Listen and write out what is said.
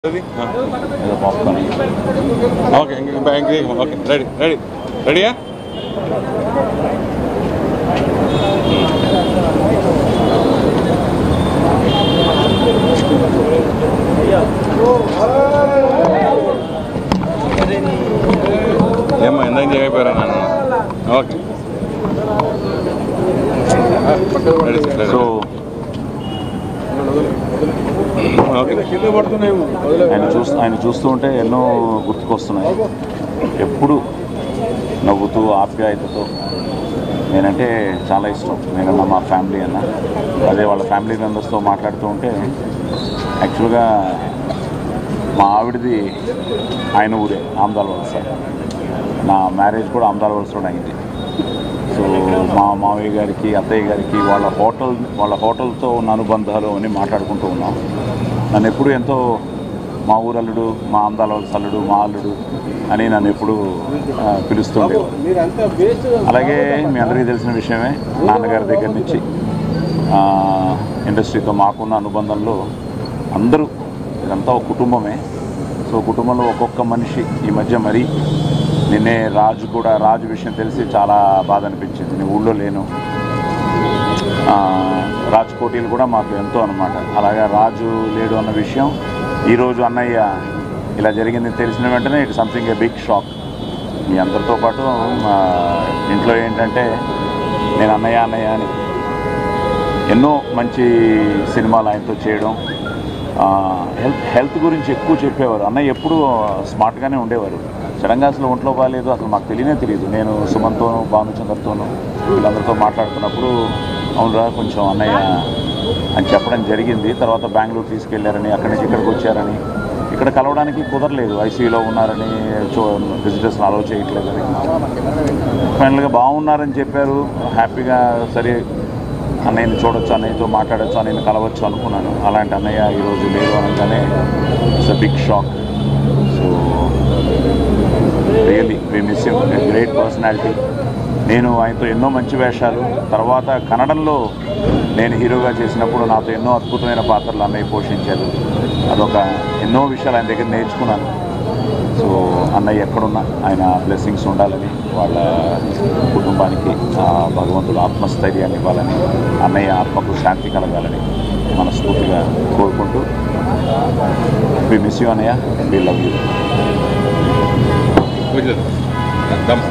అది ఆ. ఏదో పాప్కార్న్ ఓకే ఇంక ఇంకా ఇంక ఓకే రెడీ రెడీ రెడీయా ఏమ్మా ఇందాక చేయకపోయారా నాన్న okay ready sir ready. So okay ఆయన చూస్తూ ఆయన చూస్తూ ఉంటే ఎన్నో గుర్తుకొస్తున్నాయి ఎప్పుడు నవ్వుతూ ఆప్యాయతతో నేనంటే చాలా ఇష్టం నేనన్నా మా ఫ్యామిలీ అన్న అదే వాళ్ళ ఫ్యామిలీ మెంబర్స్తో మాట్లాడుతూ ఉంటే యాక్చువల్గా మా ఆవిడది ఆయన ఊరే ఆమ్దాల వలస నా మ్యారేజ్ కూడా ఆమ్దాల వలసలో అయింది సో మా మావయ్య గారికి అత్తయ్య గారికి వాళ్ళ హోటల్ వాళ్ళ హోటల్తో ఉన్న అనుబంధాలు అని మాట్లాడుకుంటూ ఉన్నాం నన్ను ఎప్పుడు ఎంతో మా ఊరల్లుడు మా అందాల వలస అల్లుడు మా అల్లుడు అని నన్ను ఎప్పుడు ఆ, పిలుస్తుండేవారు అలాగే మీ అందరికీ తెలిసిన విషయమే నాన్నగారి దగ్గర నుంచి ఆ, ఇండస్ట్రీతో మాకున్న అనుబంధంలో అందరూ ఇదంతా ఒక కుటుంబమే సో కుటుంబంలో ఒక్కొక్క మనిషి ఈ మధ్య మరీ నిన్నే రాజు కూడా రాజు విషయం తెలిసి చాలా బాధ అనిపించింది నేను ఊళ్ళో లేను ఆ, రాజు పోటీలు కూడా మాకు ఎంతో అనమాట అలాగా రాజు లేడు అన్న విషయం ఈరోజు అన్నయ్య ఇలా జరిగింది తెలిసిన వెంటనే it something a big shock మీ అందరితో పాటు మా ఇంట్లో ఏంటంటే నేను అన్నయ్య అన్నయ్య అని ఎన్నో మంచి సినిమాలు ఆయనతో చేయడం ఆ, హెల్త్ హెల్త్ గురించి ఎక్కువ చెప్పేవారు అన్నయ్య ఎప్పుడు స్మార్ట్గానే ఉండేవారు సడన్గా అసలు ఒంట్లో బాగాలేదు అసలు మాకు తెలియనే తెలియదు నేను సుమన్తోనూ భానుచందర్తోనూ వీళ్ళందరితో మాట్లాడుతున్నప్పుడు అవునరా కొంచెం అన్నయ్య అని చెప్పడం జరిగింది తర్వాత బెంగళూరు తీసుకెళ్లారని అక్కడి నుంచి ఇక్కడికి వచ్చారని ఇక్కడ కలవడానికి కుదరలేదు ఐసీయూలో ఉన్నారని చూ విజిటర్స్ని అలౌ చేయట్లేదని ఫైనల్గా బాగున్నారని చెప్పారు హ్యాపీగా సరే అన్నయ్యని చూడొచ్చు అన్నయ్యతో మాట్లాడొచ్చు అన్నయ్యని కలవచ్చు అనుకున్నాను అలాంటి అన్నయ్య ఈరోజు లేదు అనగానే it's a big shock so really we miss great personality నేను ఆయనతో ఎన్నో మంచి వేషాలు తర్వాత కన్నడంలో నేను హీరోగా చేసినప్పుడు నాతో ఎన్నో అద్భుతమైన పాత్రలు అన్నయ్య పోషించారు అదొక ఎన్నో విషయాలు ఆయన దగ్గర నేర్చుకున్నాను సో అన్నయ్య ఎక్కడున్నా ఆయన బ్లెస్సింగ్స్ ఉండాలని వాళ్ళ కుటుంబానికి ఆ భగవంతుడు ఆత్మస్థైర్యాన్ని ఇవ్వాలని అన్నయ్య ఆత్మకు శాంతి కలగాలని మనస్ఫూర్తిగా కోరుకుంటూ వి మిస్ యూ అన్నయ్య వి లవ్ యూ కూర్చోదు దమ్